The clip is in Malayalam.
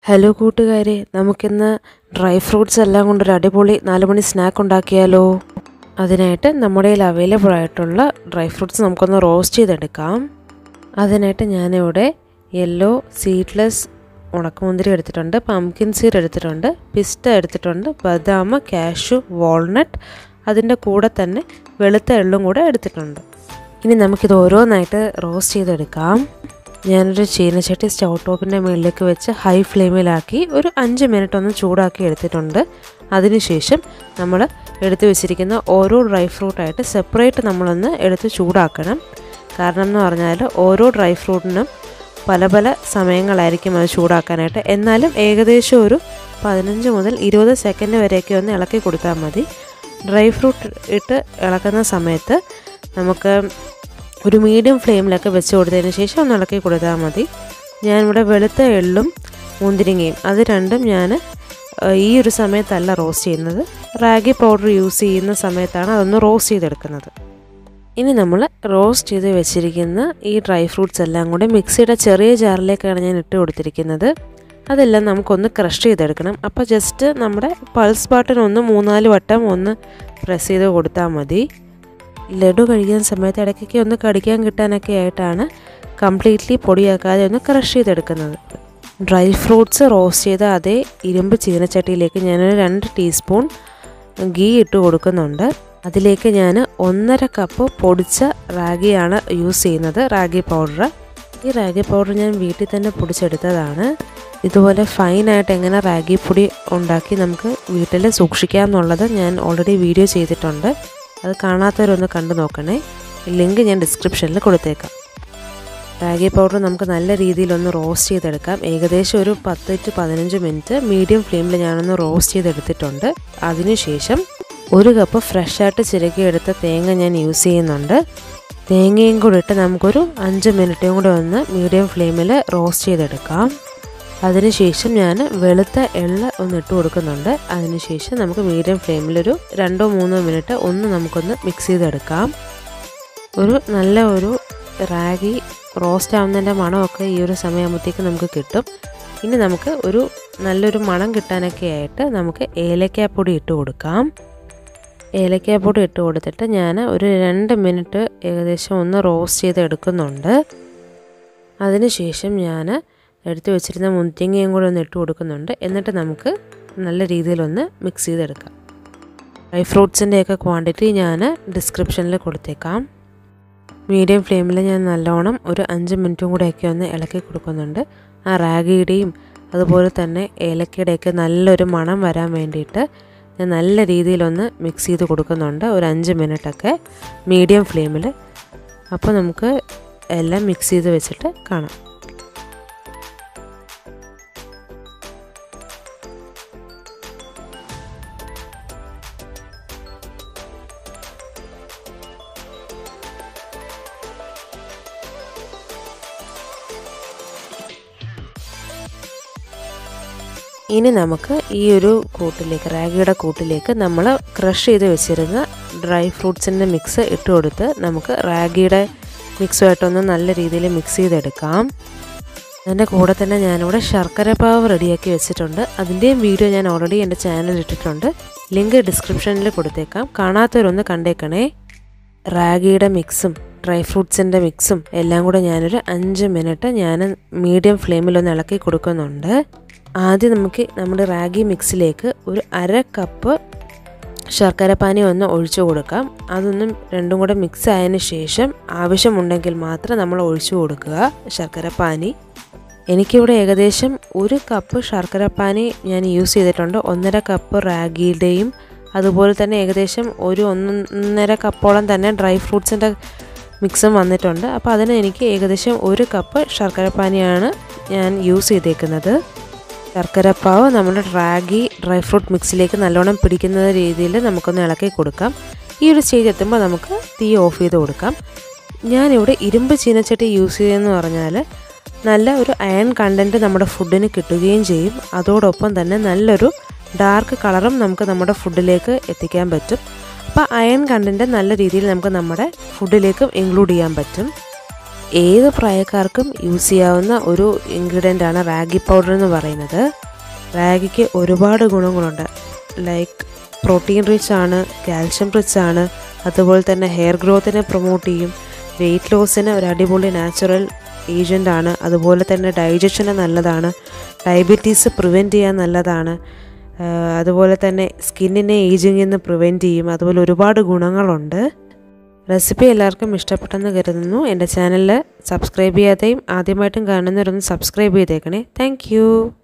ഹലോ കൂട്ടുകാരെ നമുക്കിന്ന് ഡ്രൈ ഫ്രൂട്ട്സ് എല്ലാം കൊണ്ടൊരു അടിപൊളി നാല് മണി സ്നാക്ക് ഉണ്ടാക്കിയാലോ അതിനായിട്ട് നമ്മുടെ കയ്യിൽ അവൈലബിൾ ആയിട്ടുള്ള ഡ്രൈ ഫ്രൂട്ട്സ് നമുക്കൊന്ന് റോസ്റ്റ് ചെയ്തെടുക്കാം അതിനായിട്ട് ഞാനിവിടെ യെല്ലോ സീഡ്ലെസ് ഉണക്കമുന്തിരി എടുത്തിട്ടുണ്ട് പംകിൻ സീഡ് എടുത്തിട്ടുണ്ട് പിസ്ത എടുത്തിട്ടുണ്ട് ബദാം കാഷ്യു വാൾനട്ട് അതിൻ്റെ കൂടെ തന്നെ വെളുത്ത എള്ളും കൂടെ എടുത്തിട്ടുണ്ട് ഇനി നമുക്കിത് ഓരോന്നായിട്ട് റോസ്റ്റ് ചെയ്തെടുക്കാം ഞാനൊരു ചീനച്ചട്ടി സ്റ്റൗ ടോപ്പിൻ്റെ മുകളിലേക്ക് വെച്ച് ഹൈ ഫ്ലെയിമിലാക്കി ഒരു അഞ്ച് മിനിറ്റ് ഒന്ന് ചൂടാക്കി എടുത്തിട്ടുണ്ട് അതിനുശേഷം നമ്മൾ എടുത്തു വെച്ചിരിക്കുന്ന ഓരോ ഡ്രൈ ഫ്രൂട്ടായിട്ട് സെപ്പറേറ്റ് നമ്മളൊന്ന് എടുത്ത് ചൂടാക്കണം കാരണം എന്ന് പറഞ്ഞാൽ ഓരോ ഡ്രൈ ഫ്രൂട്ടിനും പല പല സമയങ്ങളായിരിക്കും അത് ചൂടാക്കാനായിട്ട് എന്നാലും ഏകദേശം ഒരു പതിനഞ്ച് മുതൽ ഇരുപത് സെക്കൻഡ് വരെയൊക്കെ ഒന്ന് ഇളക്കി കൊടുത്താൽ മതി ഡ്രൈ ഫ്രൂട്ട് ഇട്ട് ഇളക്കുന്ന സമയത്ത് നമുക്ക് ഒരു മീഡിയം ഫ്ലെയിമിലൊക്കെ വെച്ച് കൊടുത്തതിന് ശേഷം ഒന്ന് ഇളക്കി കൊടുത്താൽ മതി ഞാനിവിടെ വെളുത്ത എള്ളും മുന്തിരിങ്ങയും അത് രണ്ടും ഞാൻ ഈ ഒരു സമയത്തല്ല റോസ്റ്റ് ചെയ്യുന്നത് റാഗി പൗഡർ യൂസ് ചെയ്യുന്ന സമയത്താണ് അതൊന്ന് റോസ്റ്റ് ചെയ്തെടുക്കുന്നത് ഇനി നമ്മൾ റോസ്റ്റ് ചെയ്ത് വെച്ചിരിക്കുന്ന ഈ ഡ്രൈ ഫ്രൂട്ട്സ് എല്ലാം കൂടെ മിക്സിയുടെ ചെറിയ ജാറിലേക്കാണ് ഞാൻ ഇട്ട് കൊടുത്തിരിക്കുന്നത് അതെല്ലാം നമുക്കൊന്ന് ക്രഷ് ചെയ്തെടുക്കണം അപ്പോൾ ജസ്റ്റ് നമ്മുടെ പൾസ് ബട്ടൺ ഒന്ന് മൂന്നാല് വട്ടം ഒന്ന് പ്രസ് ചെയ്ത് കൊടുത്താൽ മതി ലഡു കഴിക്കുന്ന സമയത്ത് ഇടയ്ക്കൊക്കെ ഒന്ന് കടിക്കാൻ കിട്ടാനൊക്കെ ആയിട്ടാണ് കംപ്ലീറ്റ്ലി പൊടിയാക്കാതെ ഒന്ന് ക്രഷ് ചെയ്തെടുക്കുന്നത് ഡ്രൈ ഫ്രൂട്ട്സ് റോസ്റ്റ് ചെയ്ത അതേ ഇരുമ്പ് ചീനച്ചട്ടിയിലേക്ക് ഞാനൊരു രണ്ട് ടീസ്പൂൺ ഗീ ഇട്ട് കൊടുക്കുന്നുണ്ട് അതിലേക്ക് ഞാൻ ഒന്നര കപ്പ് പൊടിച്ച റാഗിയാണ് യൂസ് ചെയ്യുന്നത് റാഗി പൗഡർ ഈ റാഗി പൗഡർ ഞാൻ വീട്ടിൽ തന്നെ പൊടിച്ചെടുത്തതാണ് ഇതുപോലെ ഫൈനായിട്ട് എങ്ങനെ റാഗി പൊടി ഉണ്ടാക്കി നമുക്ക് വീട്ടിൽ സൂക്ഷിക്കാം എന്നുള്ളത് ഞാൻ ഓൾറെഡി വീഡിയോ ചെയ്തിട്ടുണ്ട് അത് കാണാത്തവരൊന്ന് കണ്ടു നോക്കണേ ലിങ്ക് ഞാൻ ഡിസ്ക്രിപ്ഷനിൽ കൊടുത്തേക്കാം റാഗി പൗഡർ നമുക്ക് നല്ല രീതിയിലൊന്ന് റോസ്റ്റ് ചെയ്തെടുക്കാം ഏകദേശം ഒരു പത്ത് ടു പതിനഞ്ച് മിനിറ്റ് മീഡിയം ഫ്ലെയിമിൽ ഞാനൊന്ന് റോസ്റ്റ് ചെയ്തെടുത്തിട്ടുണ്ട് അതിനുശേഷം ഒരു കപ്പ് ഫ്രഷായിട്ട് ചിരകിയെടുത്ത തേങ്ങ ഞാൻ യൂസ് ചെയ്യുന്നുണ്ട് തേങ്ങയും കൂടി ഇട്ട് നമുക്കൊരു അഞ്ച് മിനിറ്റും കൂടെ ഒന്ന് മീഡിയം ഫ്ലെയിമിൽ റോസ്റ്റ് ചെയ്തെടുക്കാം അതിനുശേഷം ഞാൻ വെളുത്ത എള്ള ഒന്ന് ഇട്ട് കൊടുക്കുന്നുണ്ട് അതിനുശേഷം നമുക്ക് മീഡിയം ഫ്ലെയിമിലൊരു രണ്ടോ മൂന്നോ മിനിറ്റ് ഒന്ന് നമുക്കൊന്ന് മിക്സ് ചെയ്തെടുക്കാം ഒരു നല്ല ഒരു റാഗി റോസ്റ്റ് ആവുന്നതിൻ്റെ മണമൊക്കെ ഈ ഒരു സമയമാകുമ്പോഴത്തേക്ക് നമുക്ക് കിട്ടും ഇനി നമുക്ക് ഒരു നല്ലൊരു മണം കിട്ടാനൊക്കെ ആയിട്ട് നമുക്ക് ഏലക്കാപ്പൊടി ഇട്ട് കൊടുക്കാം ഏലക്കാപ്പൊടി ഇട്ട് കൊടുത്തിട്ട് ഞാൻ ഒരു രണ്ട് മിനിറ്റ് ഏകദേശം ഒന്ന് റോസ്റ്റ് ചെയ്ത് എടുക്കുന്നുണ്ട് അതിനുശേഷം ഞാൻ എടുത്തു വെച്ചിരുന്ന മുന്തിങ്ങയും കൂടെ ഒന്ന് ഇട്ട് കൊടുക്കുന്നുണ്ട് എന്നിട്ട് നമുക്ക് നല്ല രീതിയിലൊന്ന് മിക്സ് ചെയ്തെടുക്കാം ഡ്രൈ ഫ്രൂട്ട്സിൻ്റെയൊക്കെ ക്വാണ്ടിറ്റി ഞാൻ ഡിസ്ക്രിപ്ഷനിൽ കൊടുത്തേക്കാം മീഡിയം ഫ്ലെയിമിൽ ഞാൻ നല്ലോണം ഒരു അഞ്ച് മിനിറ്റും കൂടെയൊക്കെ ഒന്ന് ഇളക്കി കൊടുക്കുന്നുണ്ട് ആ റാഗിയുടെയും അതുപോലെ തന്നെ ഏലക്കയുടെയൊക്കെ നല്ലൊരു മണം വരാൻ വേണ്ടിയിട്ട് ഞാൻ നല്ല രീതിയിലൊന്ന് മിക്സ് ചെയ്ത് കൊടുക്കുന്നുണ്ട് ഒരു അഞ്ച് മിനിറ്റൊക്കെ മീഡിയം ഫ്ലെയിമിൽ അപ്പോൾ നമുക്ക് എല്ലാം മിക്സ് ചെയ്ത് വെച്ചിട്ട് കാണാം ഇനി നമുക്ക് ഈ ഒരു കൂട്ടിലേക്ക് റാഗിയുടെ കൂട്ടിലേക്ക് നമ്മൾ ക്രഷ് ചെയ്ത് വെച്ചിരുന്ന ഡ്രൈ ഫ്രൂട്ട്സിൻ്റെ മിക്സ് ഇട്ട് കൊടുത്ത് നമുക്ക് റാഗിയുടെ മിക്സുമായിട്ടൊന്ന് നല്ല രീതിയിൽ മിക്സ് ചെയ്തെടുക്കാം അതിൻ്റെ കൂടെ തന്നെ ഞാനിവിടെ ശർക്കര പാവ് റെഡിയാക്കി വെച്ചിട്ടുണ്ട് അതിൻ്റെയും വീഡിയോ ഞാൻ ഓൾറെഡി എൻ്റെ ചാനലിൽ ഇട്ടിട്ടുണ്ട് ലിങ്ക് ഡിസ്ക്രിപ്ഷനിൽ കൊടുത്തേക്കാം കാണാത്തവരൊന്ന് കണ്ടേക്കണേ റാഗിയുടെ മിക്സും ഡ്രൈ ഫ്രൂട്ട്സിൻ്റെ മിക്സും എല്ലാം കൂടെ ഞാനൊരു അഞ്ച് മിനിറ്റ് ഞാൻ മീഡിയം ഫ്ലെയിമിലൊന്ന് ഇളക്കി കൊടുക്കുന്നുണ്ട് ആദ്യം നമുക്ക് നമ്മുടെ റാഗി മിക്സിലേക്ക് ഒരു അര കപ്പ് ശർക്കര പാനി ഒന്ന് ഒഴിച്ചു കൊടുക്കാം അതൊന്നും രണ്ടും കൂടെ മിക്സ് ആയതിന് ശേഷം ആവശ്യമുണ്ടെങ്കിൽ മാത്രം നമ്മൾ ഒഴിച്ചു കൊടുക്കുക ശർക്കര പാനി എനിക്കിവിടെ ഏകദേശം ഒരു കപ്പ് ശർക്കര പാനി ഞാൻ യൂസ് ചെയ്തിട്ടുണ്ട് ഒന്നര കപ്പ് റാഗിയുടെയും അതുപോലെ തന്നെ ഏകദേശം ഒരു ഒന്നര കപ്പോളം തന്നെ ഡ്രൈ ഫ്രൂട്ട്സിൻ്റെ മിക്സും വന്നിട്ടുണ്ട് അപ്പോൾ അതിന് എനിക്ക് ഏകദേശം ഒരു കപ്പ് ശർക്കര പാനിയാണ് ഞാൻ യൂസ് ചെയ്തേക്കുന്നത് ശർക്കരപ്പാവ് നമ്മുടെ റാഗി ഡ്രൈ ഫ്രൂട്ട് മിക്സിലേക്ക് നല്ലോണം പിടിക്കുന്ന രീതിയിൽ നമുക്കൊന്ന് ഇളക്കി കൊടുക്കാം ഈ ഒരു സ്റ്റേജ് എത്തുമ്പോൾ നമുക്ക് തീ ഓഫ് ചെയ്ത് കൊടുക്കാം ഞാനിവിടെ ഇരുമ്പ് ചീനച്ചട്ടി യൂസ് ചെയ്യുന്നതെന്ന് പറഞ്ഞാൽ നല്ല ഒരു അയൺ കണ്ടൻറ്റ് നമ്മുടെ ഫുഡിന് കിട്ടുകയും ചെയ്യും അതോടൊപ്പം തന്നെ നല്ലൊരു ഡാർക്ക് കളറും നമുക്ക് നമ്മുടെ ഫുഡിലേക്ക് എത്തിക്കാൻ പറ്റും അപ്പോൾ അയൺ കണ്ടൻറ്റ് നല്ല രീതിയിൽ നമുക്ക് നമ്മുടെ ഫുഡിലേക്ക് ഇൻക്ലൂഡ് ചെയ്യാൻ പറ്റും ഏത് പ്രായക്കാർക്കും യൂസ് ചെയ്യാവുന്ന ഒരു ഇൻഗ്രീഡിയൻ്റ് ആണ് റാഗി പൗഡർ എന്ന് പറയുന്നത് റാഗിക്ക് ഒരുപാട് ഗുണങ്ങളുണ്ട് ലൈക്ക് പ്രോട്ടീൻ റിച്ച് ആണ് കാൽഷ്യം റിച്ച് ആണ് അതുപോലെ തന്നെ ഹെയർ ഗ്രോത്തിനെ പ്രൊമോട്ട് ചെയ്യും വെയിറ്റ് ലോസിന് ഒരു അടിപൊളി നാച്ചുറൽ ഏജൻ്റ് ആണ് അതുപോലെ തന്നെ ഡൈജഷന് നല്ലതാണ് ഡയബറ്റീസ് പ്രിവെൻറ്റ് ചെയ്യാൻ നല്ലതാണ് അതുപോലെ തന്നെ സ്കിന്നിനെ ഏജിങ്ങിൽ നിന്ന് പ്രിവെൻറ്റ് ചെയ്യും അതുപോലെ ഒരുപാട് ഗുണങ്ങളുണ്ട് റെസിപ്പി എല്ലാവർക്കും ഇഷ്ടപ്പെട്ടെന്ന് കരുതുന്നു എൻ്റെ ചാനലിൽ സബ്സ്ക്രൈബ് ചെയ്യാതെയും ആദ്യമായിട്ടും കാണുന്നവരൊന്ന് സബ്സ്ക്രൈബ് ചെയ്തേക്കണേ താങ്ക്